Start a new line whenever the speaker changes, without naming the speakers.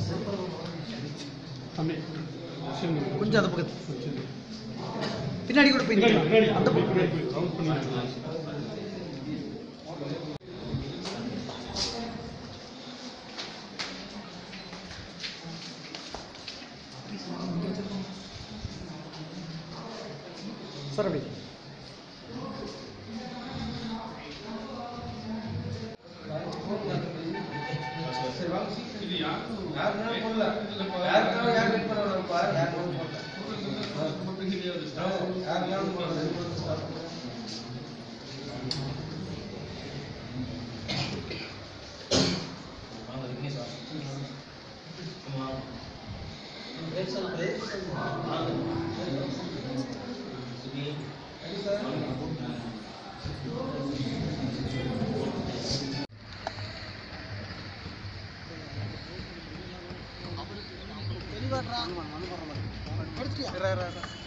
கொஞ்சம் அந்த பக்கத்து பின்னாடி கூட போய் நிக்கலாம். அந்த பக்கம் சார் அப்படி தெளிவாடுறா